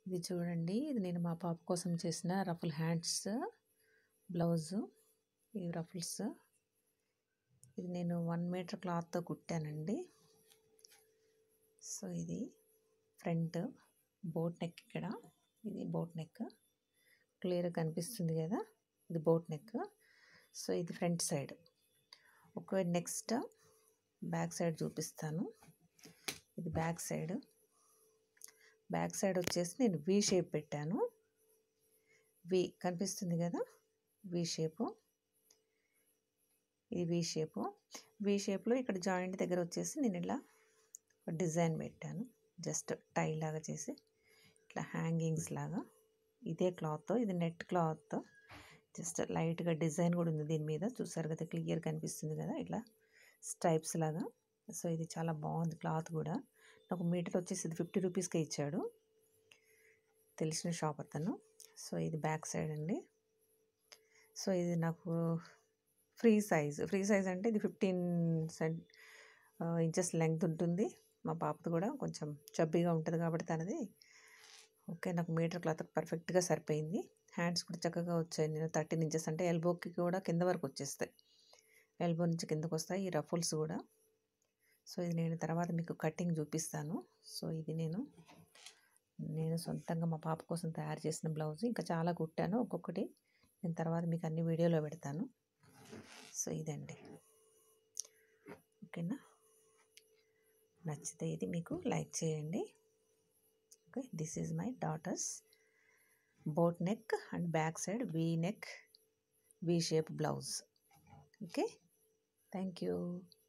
ఇది చూడండి ఇది నేను మా పాప కోసం చేసిన రఫుల్ హ్యాండ్స్ బ్లౌజు ఈ రఫుల్స్ ఇది నేను వన్ మీటర్ క్లాత్తో కుట్టానండి సో ఇది ఫ్రంట్ బోట్ నెక్ ఇక్కడ ఇది బోట్ నెక్ క్లియర్గా కనిపిస్తుంది కదా ఇది బోట్ నెక్ సో ఇది ఫ్రంట్ సైడ్ ఒక నెక్స్ట్ బ్యాక్ సైడ్ చూపిస్తాను ఇది బ్యాక్ సైడ్ బ్యాక్ సైడ్ వచ్చేసి నేను వి షేప్ పెట్టాను వి కనిపిస్తుంది కదా వి షేపు ఇది వి షేపు వి షేప్లో ఇక్కడ జాయింట్ దగ్గర వచ్చేసి నేను ఇలా డిజైన్ పెట్టాను జస్ట్ టై లాగా చేసి ఇట్లా హ్యాంగింగ్స్ లాగా ఇదే క్లాత్ ఇది నెట్ క్లాత్ జస్ట్ లైట్గా డిజైన్ కూడా ఉంది దీని మీద చూసారు కదా క్లియర్ కనిపిస్తుంది కదా ఇట్లా స్ట్రైప్స్ లాగా సో ఇది చాలా బాగుంది క్లాత్ కూడా నాకు మీటర్ వచ్చేసి ఇది ఫిఫ్టీ రూపీస్కే ఇచ్చాడు తెలిసిన షాప్ అతను సో ఇది బ్యాక్ సైడ్ అండి సో ఇది నాకు ఫ్రీ సైజ్ ఫ్రీ సైజ్ అంటే ఇది ఫిఫ్టీన్ సెంట్ ఇంచెస్ లెంగ్త్ ఉంటుంది మా పాపది కూడా కొంచెం చబ్బీగా ఉంటుంది కాబట్టి తనది ఓకే నాకు మీటర్ క్లాత్ పర్ఫెక్ట్గా సరిపోయింది హ్యాండ్స్ కూడా చక్కగా వచ్చాయి నేను థర్టీన్ ఇంచెస్ అంటే ఎల్బోకి కూడా కింద వరకు వచ్చేస్తాయి ఎల్బో నుంచి కిందకు వస్తాయి ఈ రఫుల్స్ కూడా సో ఇది నేను తర్వాత మీకు కటింగ్ చూపిస్తాను సో ఇది నేను నేను సొంతంగా మా పాప కోసం తయారు చేసిన బ్లౌజ్ ఇంకా చాలా కుట్టాను ఒక్కొక్కటి నేను తర్వాత మీకు అన్ని వీడియోలో పెడతాను సో ఇదండి ఓకేనా నచ్చితే ఇది మీకు లైక్ చేయండి okay this is my daughter's boat neck and back side V neck V shape blouse okay thank you